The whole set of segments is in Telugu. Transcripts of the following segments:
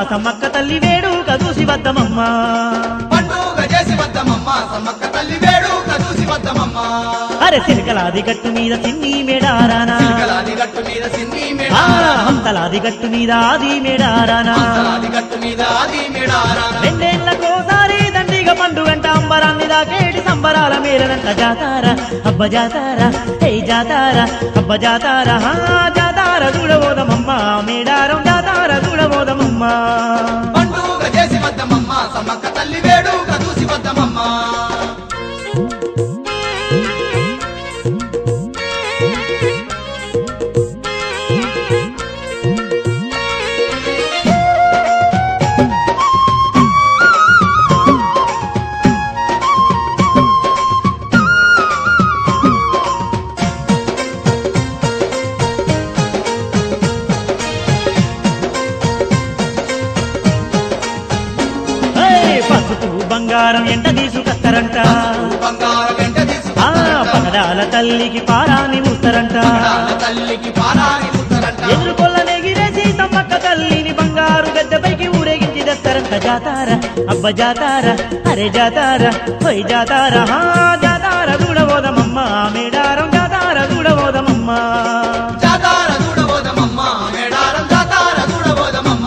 సమ్మక్క తల్లి వేడుక చూసి వద్దమమ్మ పండుగ చేసి వద్దమమ్మ సమ్మక్క తల్లి వేడుక చూసి వద్దమమ్మ అరే చిలకలాది గట్టు మీద సిన్ని మేడారానా చిలకలాది గట్టు మీద సిన్ని ఆ, మేడారానా హంతలాది గట్టు మీద ఆది మేడారానా అంతలాది గట్టు మీద ఆది మేడారానా రెండేళ్లకోసారి దండిగా పండుగంట అంబరాన్ని దాకేటి సంబరాల మేరనంట జాతార అబ్బ జాతార హే జాతార అబ్బ జాతార హా జాతార చూడబోదమమ్మ మేడారం జాతార చూడబోదమమ్మ పండుగ చేసి వద్దమమ్మ సమ్మక్క తల్లి వేడుక చూసి వద్దమమ్మ హే, పసుపు బంగారం ఎంట తీసుకొస్తారంట బంగారం వెంట ఆ పగడాల తల్లికి పారాని మూస్తారంట తల్లికి పారాని ముద్దరంట ఎదురుకొల్ల నెగిరేసి తమ్మక్క తల్లిని బంగారు గద్దెపైకి ఊరేగించి తెస్తారంట జాతార అబ్బ జాతార అరే జాతార హోయ్ జాతార హా జాతార చూడబోదమమ్మ మేడారం జాతార చూడబోదమమ్మ జాతార చూడబోదమమ్మ మేడారం జాతార చూడబోదమమ్మ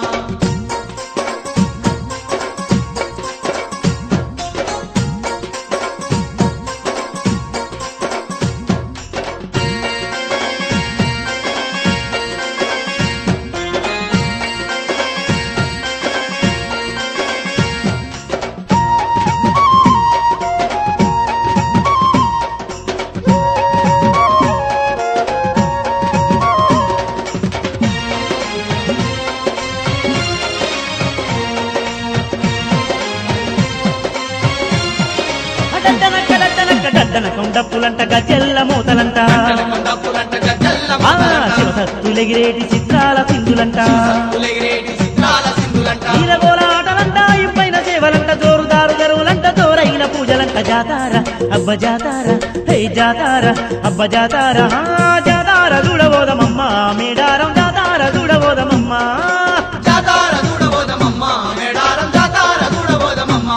డడ్డనక్క డడ్డనక్క డడ్డనక డప్పులంట గజ్జెల్ల మూతలంట డప్పులంట గజ్జల్ల ఆ శివసత్తులెగిరేటి చిత్రాల సింధులంట పులగిరేటి చిత్రాల సింధులంట నీలగోల ఆటలంట ఇంపైన సేవలంట జోరుదారు గరువులంట జోరైన పూజలంట జాతార అబ్బ జాతార హే జాతార అబ్బ జాతార హా జాతార చూడబోదమమ్మ మేడారం జాతార చూడబోదమమ్మ జాతార చూడబోదమమ్మ మేడారం జాతార చూడబోదమమ్మ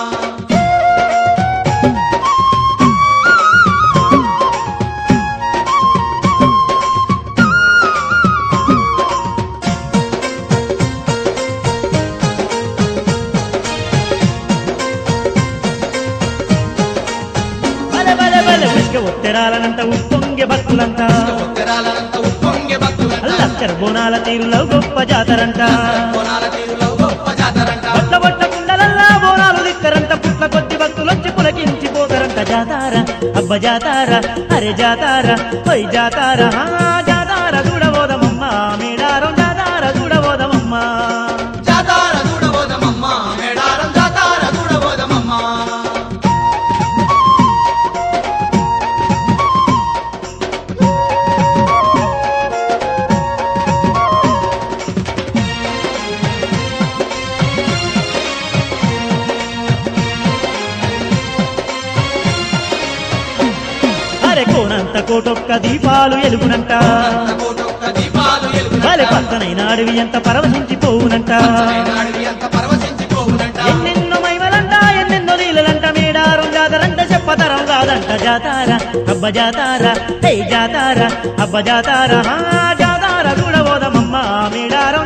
బలె బలె బలె ఉష్క ఉత్తరాలనంట ఉప్పొంగె భక్తులంట ఉత్తరాలంత ఉప్పొంగే భక్తులంట లక్కర బోనాల తీరులో గొప్ప జాతరంట కోనాల తీరులో గొప్ప జాతరంట బొట్ట బొట్ట కుండలల్లా బోనాలు దిక్కరంట పుట్ల కొద్ది భక్తులొచ్చి పులకించి పోతారంట జాతార అబ్బ జాతార అరే జాతార హోయ్ జాతార హా జాతార చూడబోదమమ్మ మేడారం జాతార చూడబోదమమ్మ జాతార చూడబోదమమ్మ మేడారం జాతార చూడబోదమమ్మ అరే కోనంత కోటొక్క దీపాలు ఎలుగునంట కోటొక్క దీపాలు అరే ఎలుగునంట పక్కనైన అడవి ఎంత పరవశించిపోవునంట నాడివి అంత పరవశించిపోవునంట ఎన్నెన్నో మైమలంట ఎన్నెన్నో నీళ్ళలంట మేడారం జాతరంట చెప్పతరం కాదంట జాతార అబ్బ జాతార హే జాతార అబ్బ జాతార హా జాతార చూడబోదమమ్మ మేడారం